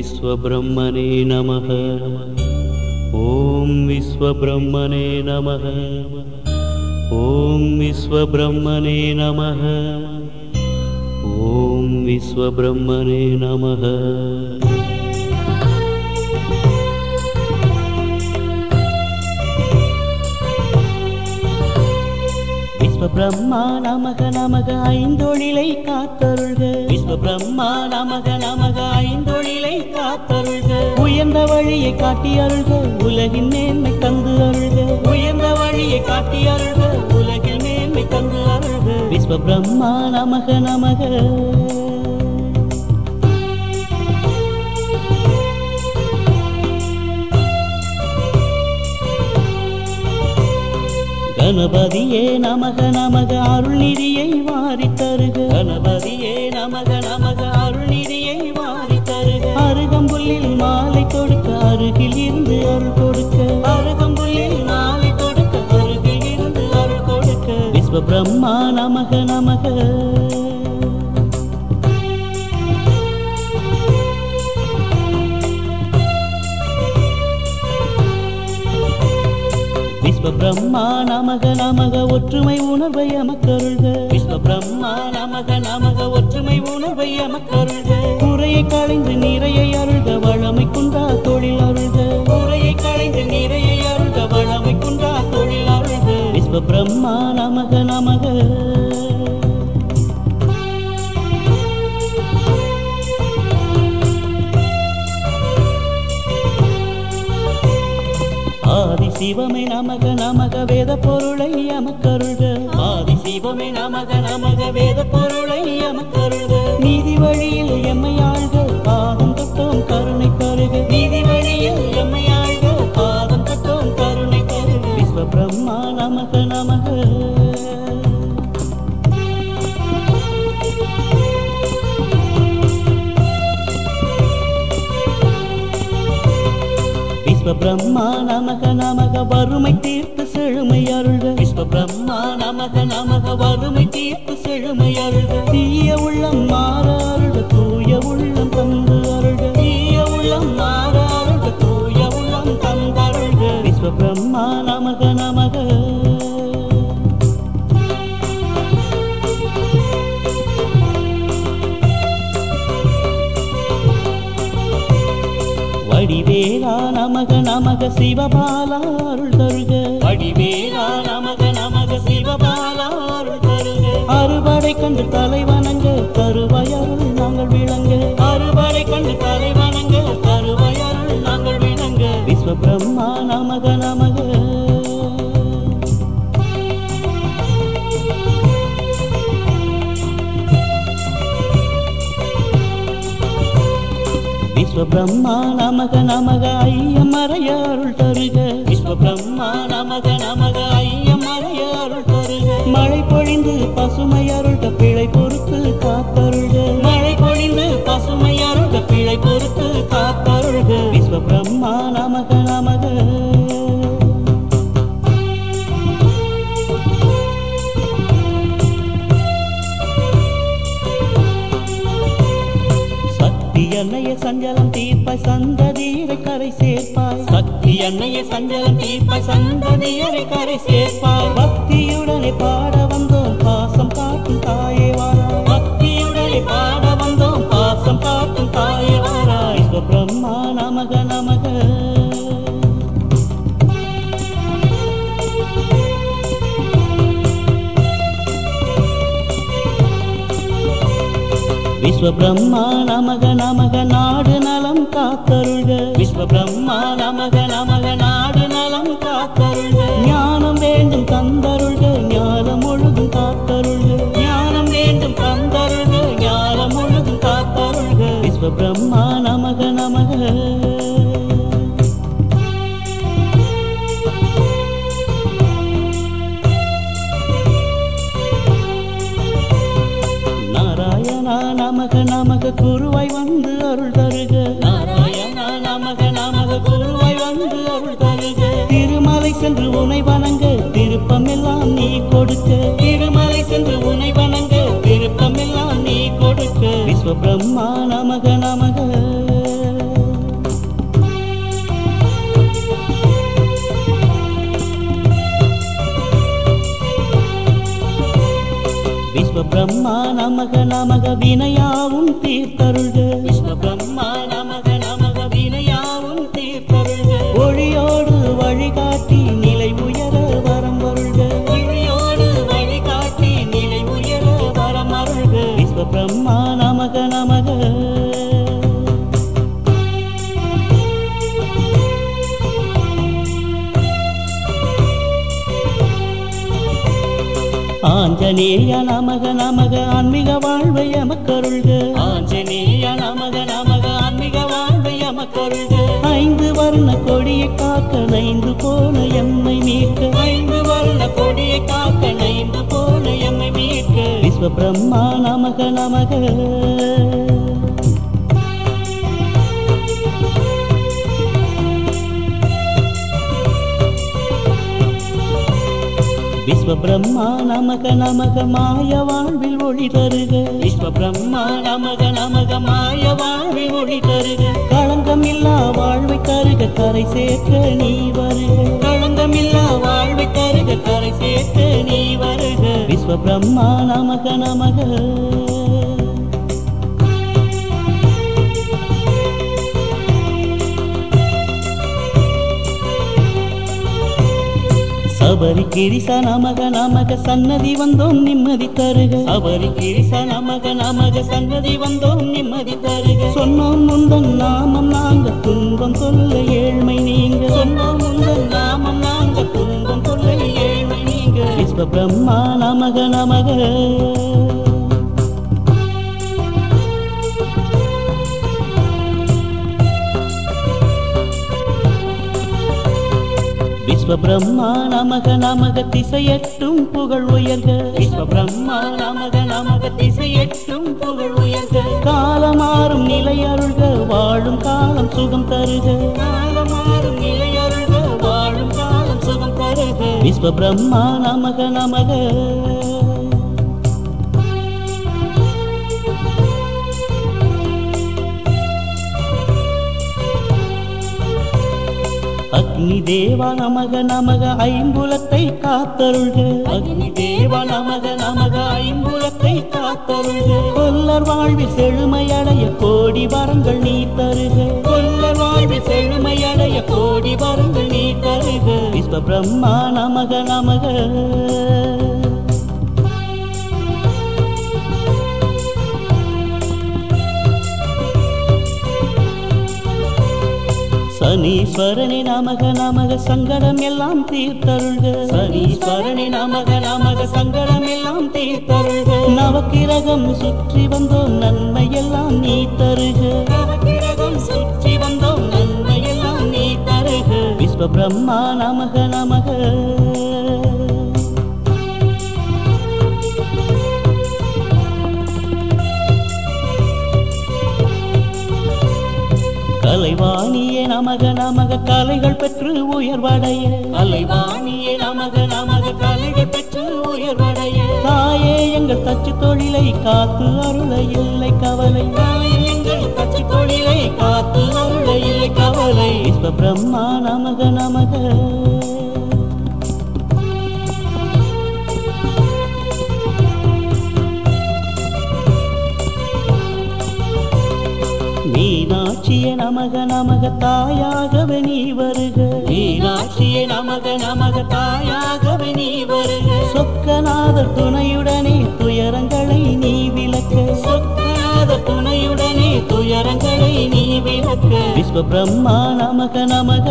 विश्वब्रह्मणे नमः ॐ विश्वब्रह्मणे नमः ॐ विश्वब्रह्मणे नमः ॐ विश्वब्रह्मणे नमः விஸ்வபிரம்மா நமக நமக ஐந்தொழிலை காத்தருள்க விஸ்வபிரம்மா நமக நமக ஐந்தொழிலை காத்தருள்க உயர்ந்த வழியை காட்டி அருள்க உலகின் மேன்மை தந்து அருள்க உயர்ந்த வழியை காட்டி அருள்க உலகில் மேன்மை தந்து அருள்க விஸ்வபிரம்மா நமக நமக கணபதியே நமக நமக அருள்நிதியை வாரி தருக கணபதியே நமக நமக அருள்நிதியை வாரி தருக அருகம்புல்லில் மாலை தொடுக்க அருகில் இருந்து அருள் கொடுக்க அருகம்புல்லில் மாலை தொடுக்க அருகில் இருந்து அருள் கொடுக்க விஸ்வபிரம்மா நமக நமக விஸ்வபிரம்மா நமக நமக ஒற்றுமை உணர்வை அமக்கருள்க விஸ்வபிரம்மா நமக நமக ஒற்றுமை உணர்வை அமக்கருள்க குறையை களைந்து நிறையை அருள்க வளமை குன்றா தொழில் அருள்க குறையை களைந்து நிறையை அருள்க வளமை குன்றா தொழில் அருள்க விஸ்வபிரம்மா நமக நமக ஆதி சிவமே நமக நமக வேத பொருளை அமக்கருள்க ஆதி சிவமே நமக நமக வேத பொருளை அமக்கருள்க நீதி வழியில் எம்மை ஆழ்க பாதம் தொட்டோம் கருணை தருக நீதி வழியில் எம்மை ஆழ்க பாதம் தொட்டோம் கருணை தருக விஸ்வபிரம்மா நமக நமக விஸ்வபிரம்மா நமக நமக வறுமை தீர்த்து செழுமை அருள்க விஸ்வபிரம்மா நமக நமக வறுமை தீர்த்து செழுமை அருள்க தீய உள்ளம் மாற அருள்க தூய உள்ளம் தந்து அருள்க தீய உள்ளம் மாற அருள்க தூய உள்ளம் தந்தருள்க விஸ்வபிரம்மா நமக நமக வடிவேலா நமக நமக சிவபாலா அருள் தருக வடிவேலா நமக நமக சிவபாலா அருள் தருக அறுபடை கண்டு தலை வணங்க கருவயருள் நாங்கள் விளங்க அறுபடை கண்டு தலை வணங்க கருவயருள் நாங்கள் விளங்க விஸ்வபிரம்மா நமக நமக விஸ்வபிரம்மா நமக நமக ஐயமறைய அருள் தருக விஸ்வபிரம்மா நமக நமக ஐயமறைய அருள் தருக மழை பொழிந்து பசுமை அருள்க பிழை பொறுத்து காத்தருள்க மழை பொழிந்து பசுமை அருள்க பிழை பொறுத்து காத்தருள்க விஸ்வபிரம்மா நமக நமக சக்தி அன்னைய சஞ்சலம் தீர்ப்பாய் சந்ததியரை கரை சேர்ப்பாய் சக்தி அன்னைய சஞ்சலம் தீர்ப்பாய் சந்ததியரை கரை சேர்ப்பாய் பக்தியுடனே பாட வந்தோம் பாசம் காட்டும் தாயே வாராய் பக்தியுடனே பாட வந்தோம் பாசம் காட்டும் தாயே வாராய் பிரம்மா நமக நமக விஸ்வபிரம்மா நமக நமக நாடு நலம் காத்தருள்க விஸ்வபிரம்மா நமக நமக நாடு நலம் காத்தருள்க ஞானம் வேண்டும் தந்தருள்க ஞானம் முழுதும் காத்தருள்க ஞானம் வேண்டும் தந்தருள்க ஞானம் முழுதும் காத்தருள்க விஸ்வபிரம்மா நமக நமக நாராயணா நமக நமக குருவாய் வந்து அருள் தருக நாராயணா நமக நமக குருவாய் வந்து அருள் தருக திருமலை சென்று உனை வணங்க திருப்பம் எல்லாம் நீ கொடுக்க திருமலை சென்று உனை வணங்க திருப்பம் எல்லாம் நீ கொடுக்க விஸ்வபிரம்மா நமக நமக விஸ்வ பிரம்மா நமக நமக வினையாவும் தீர்த்தருள்க விஸ்வ பிரம்மா நமக நமக வினையாவும் தீர்த்தருள்க ஒளியோடு வழிகாட்டி நிலை உயர வரம் வருள்க ஒளியோடு வழிகாட்டி நிலை உயர வரம் அருள்க விஸ்வ பிரம்மா நமக நமக ஆஞ்சநேய நமக நமக ஆன்மீக வாழ்வை எமக்கருள்க ஆஞ்சநேய நமக நமக ஆன்மீக வாழ்வை எமக்கருள்க ஐந்து வர்ண கொடியை காக்க நைந்து போன எம்மை மீட்க ஐந்து வர்ண கொடியை காக்க நைந்து போன எம்மை மீட்க விஸ்வ பிரம்மா நமக நமக விஸ்வ பிரம்மா நமக நமக மாய வாழ்வில் ஒளி தருக விஸ்வ பிரம்மா நமக நமக மாய வாழ்வில் ஒளி தருக களங்கமில்லா வாழ்வை தருக கரை சேர்க்க நீ வருக களங்கமில்லா வாழ்வை தருக கரை சேர்க்க நீ வருக விஸ்வ பிரம்மா நமக நமக சபரி கிரிச நமக நமக சன்னதி வந்தோம் நிம்மதி தருக சபரி கிரிச நமக நமக சன்னதி வந்தோம் நிம்மதி தருக சொன்னோம் முந்தன் நாமம் நாங்க துன்பம் சொல்ல ஏழ்மை நீங்க சொன்னோம் முந்தன் நாமம் நாங்க துன்பம் சொல்ல ஏழ்மை நீங்க விஸ்வ பிரம்மா நமக நமக விஸ்வ பிரம்மா நமக நமக திசையட்டும் புகழ் உயர்க விஸ்வ பிரம்மா நமக நமக திசையட்டும் புகழ் உயர்க காலமாறும் நிலை அருள்க வாழும் காலம் சுகம் தருக காலமாறும் நிலை அருள்க வாழும் காலம் சுகம் தருக விஸ்வ பிரம்மா நமக நமக அக்னி தேவா நமக நமக ஐம்புலத்தை காத்தருள்க அக்னி தேவா நமக நமக ஐம்புலத்தை காத்தருள்க கொல்லர் வாழ்வில் செழுமையடைய கோடி வரங்கள் நீ தருக கொல்லர் வாழ்வில் செழுமையடைய கோடி வரங்கள் நீ தருக விஸ்வ பிரம்மா நமக நமக சனீஸ்வரனே நமக நமக சங்கடம் எல்லாம் தீர்த்தருள்க சனீஸ்வரனே நமக நமக சங்கடம் எல்லாம் தீர்த்தருள்க நவக்கிரகம் சுற்றி வந்தோம் நன்மை எல்லாம் நீ தருக நவக்கிரகம் சுற்றி வந்தோம் நன்மை எல்லாம் நீ தருக விஸ்வ பிரம்மா நமக நமக கலைவாணியே நமக நமக கலைகள் பெற்று உயர்வடைய கலைவாணியே நமக நமக கலைகள் பெற்று உயர்வடைய தாயே எங்கள் தச்சு தொழிலை காத்து அருள இல்லை கவலை தாயே எங்கள் தச்சு தொழிலை காத்து அருள இல்லை கவலை விஸ்வ பிரம்மா நமக நமக மீனாட்சியே நமக நமக தாயாகவே நீ வருக மீனாட்சியே நமக நமக தாயாகவே நீ வருக சொக்கநாத துணையுடனே துயரங்களை நீ விளக்க சொக்கநாத துணையுடனே துயரங்களை நீ விளக்க விஸ்வ பிரம்மா நமக நமக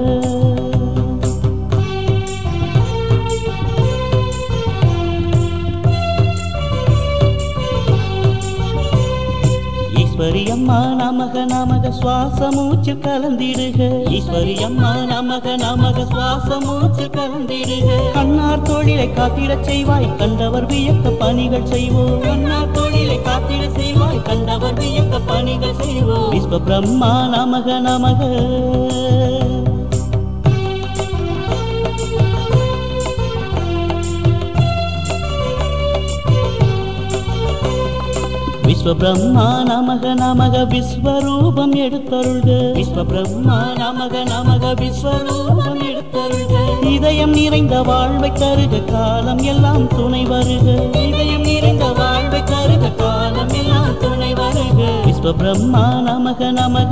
ஈஸ்வரி அம்மா நமக நமக சுவாச மூச்சு கலந்திடுக ஈஸ்வரி அம்மா நமக நமக சுவாச மூச்சு கலந்திடுக கண்ணார் தொழிலை காத்திடச் செய்வாய் கண்டவர் வியக்க பணிகள் செய்வோம் கண்ணார் தொழிலை காத்திட செய்வாய் கண்டவர் வியக்க பணிகள் செய்வோம் விஸ்வ பிரம்மா நமக நமக விஸ்வ பிரம்மா நமக நமக விஸ்வரூபம் எடுத்தருள்க விஸ்வ பிரம்மா நமக நமக விஸ்வரூபம் எடுத்தருள்க இதயம் நிறைந்த வாழ்வை தருக காலம் எல்லாம் துணை வருக இதயம் நிறைந்த துணை வருக விஸ்வ பிரம்மா நமக நமக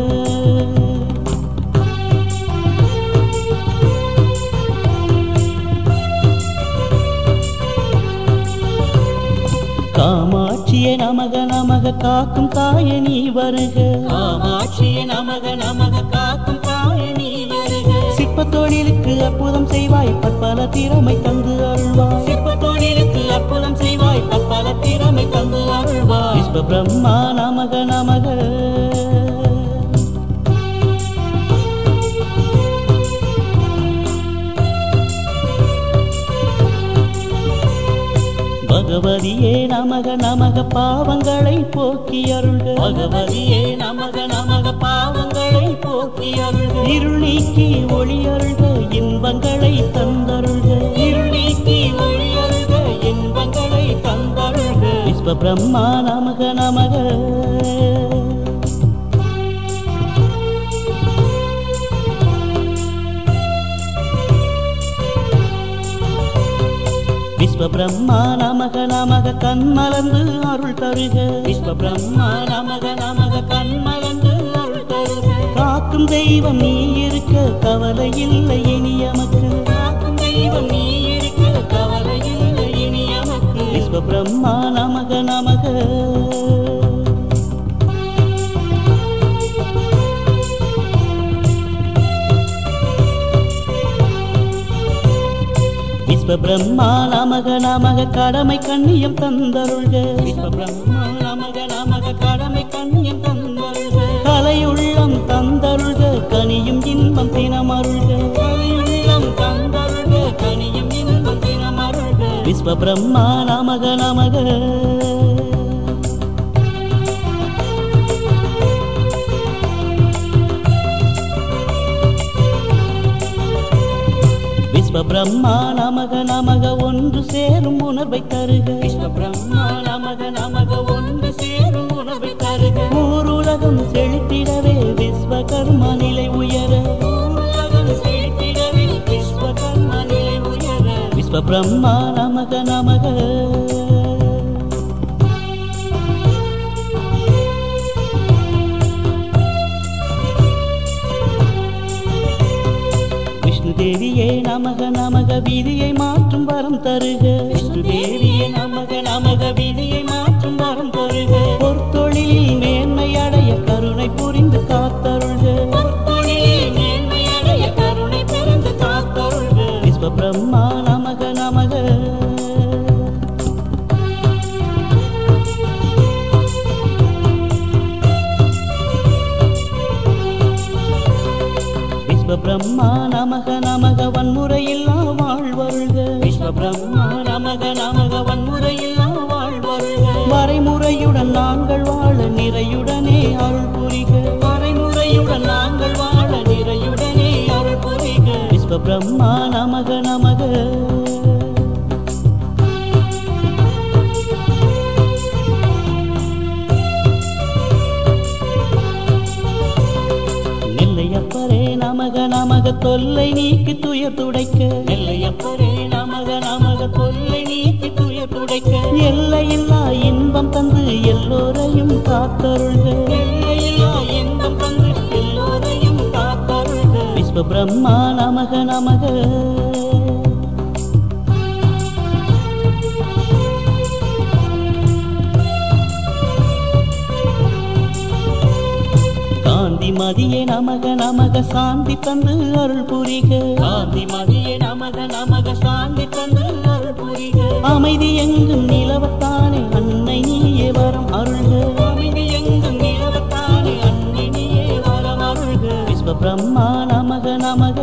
காமாட்சியே நமக நமக காக்கும் தாய நீ வருக காமாட்சியே நமக நமக காக்கும் தாய நீ வருக சிற்ப தொழிலுக்கு அற்புதம் செய்வாய் பற்பல திறமை தந்து அருள்வாய் சிற்ப தொழிலுக்கு அற்புதம் செய்வாய் பற்பல திறமை தந்து அருள்வாய் விஸ்வ பிரம்மா நமக நமக பகவதியே நமக நமக பாவங்களை போக்கி அருள்க பகவதியே நமக நமக பாவங்களை போக்கி அருள்க இருள் நீக்கி ஒளி அருள்க இன்பங்களை தந்தருள்க இருள் நீக்கி ஒளி அருள்க இன்பங்களை தந்தருள்க விஸ்வ பிரம்மா நமக நமக விஸ்வ பிரம்மா நமக நமக கண்மலர்ந்து அருள் தருக விஸ்வ பிரம்மா நமக நமக கண்மலர்ந்து அருள் தருக காக்கும் தெய்வம் நீ இருக்க கவலை இல்லை இனி எமக்கு காக்கும் தெய்வம் நீ இருக்க கவலை இல்லை இனி எமக்கு விஸ்வ பிரம்மா நமக நமக விஸ்வ பிரம்மா நமக நமக கடமை கண்ணியம் தந்தருள்க விஸ்வ பிரம்மா நமக நமக கடமை கண்ணியம் தந்தருள்க கலையுள்ளம் தந்தருள்க கனியும் இன்பம் தினமருள்க கலையுள்ளம் தந்தருள்க கனியும் இன்பம் தினமருள்க விஸ்வ பிரம்மா நமக நமக விஸ்வ பிரம்மா நமக நமக ஒன்று சேரும் உணர்வை தருக விஸ்வ பிரம்மா நமக நமக ஒன்று சேரும் உணர்வை தருக ஊருலகம் செழித்திடவே விஸ்வகர்மா நிலை உயர ஊருலகம் செழித்திடவே விஸ்வகர்மா நிலை உயர விஸ்வ பிரம்மா நமக நமக விஷ்ணு தேவியே நமக நமக விதியை மாற்றும் வரம் தருக விஷ்ணு தேவியே நமக நமக விதியை மாற்றும் வரம் தருக பொற்தொழிலில் மேன்மை அடைய கருணை புரிந்து காத்தருள்க பொற்தொழிலில் மேன்மை அடைய கருணை புரிந்து காத்தருள்க விஸ்வ பிரம்மா நமக நமக விஸ்வ பிரம்மா நமக நமக வன்முறையில்லா வாழ்வருள்க விஸ்வ பிரம்மா நமக நமக வன்முறையில்லா வாழ்வருள்க வரைமுறையுடன் நாங்கள் வாழ நிறையுடனே அருள் புரிக வரைமுறையுடன் நாங்கள் வாழ நிறையுடனே அருள் புரிக விஸ்வ பிரம்மா நமக நமக நெல்லையப்பரே நமக நமக தொல்லை நீக்கி துயர் துடைக்க நெல்லையப்பரே நமக நமக தொல்லை நீக்கி துயர் துடைக்க எல்லையில்லா இன்பம் தந்து எல்லோரையும் காத்தருள்க எல்லையில்லா இன்பம் தந்து எல்லோரையும் காத்தருள்க விஸ்வ பிரம்மா நமக நமக காந்தி மதியே நமக நமக சாந்தி தந்து அருள் புரிக காந்தி மதியே நமக நமக சாந்தி தந்து அருள் புரிக அமைதி எங்கும் நிலவத்தானே அன்னை நீயே வரம் அருள்க அமைதி எங்கும் நிலவத்தானே அன்னை நீயே வரம் அருள்க விஸ்வ பிரம்மா நமக நமக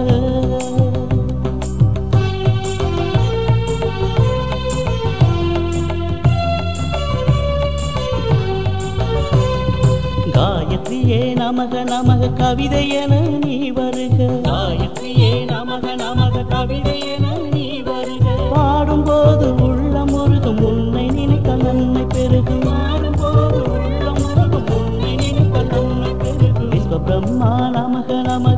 காயத்ரியே நமக நமக கவிதை என நீ வருக காயத்ரியே நமக நமக கவிதை என நீ வருக பாடும்போது உள்ளம் முருகும் உன்னை நினைக்க நன்மை பெருகும் பாடும்போது உள்ளம் முருகும் உன்னை நினைக்க நன்மை பெருகும் விஸ்வ பிரம்மா நமக நமக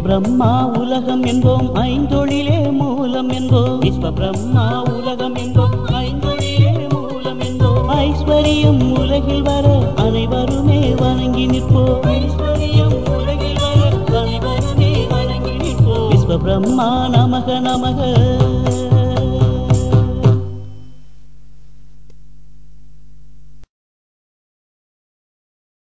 பிரம்மா உலகம் என்போம் ஐந்தொழிலே மூலம் என்போம் விஸ்வ பிரம்மா உலகம் என்போம் ஐந்தொழிலே மூலம் என்போம் ஐஸ்வர்யம் உலகில் வர அனைவருமே வணங்கி நிற்போம் ஐஸ்வர்யம் உலகில் வர அனைவருமே வணங்கி நிற்போம் விஸ்வ பிரம்மா நமக நமக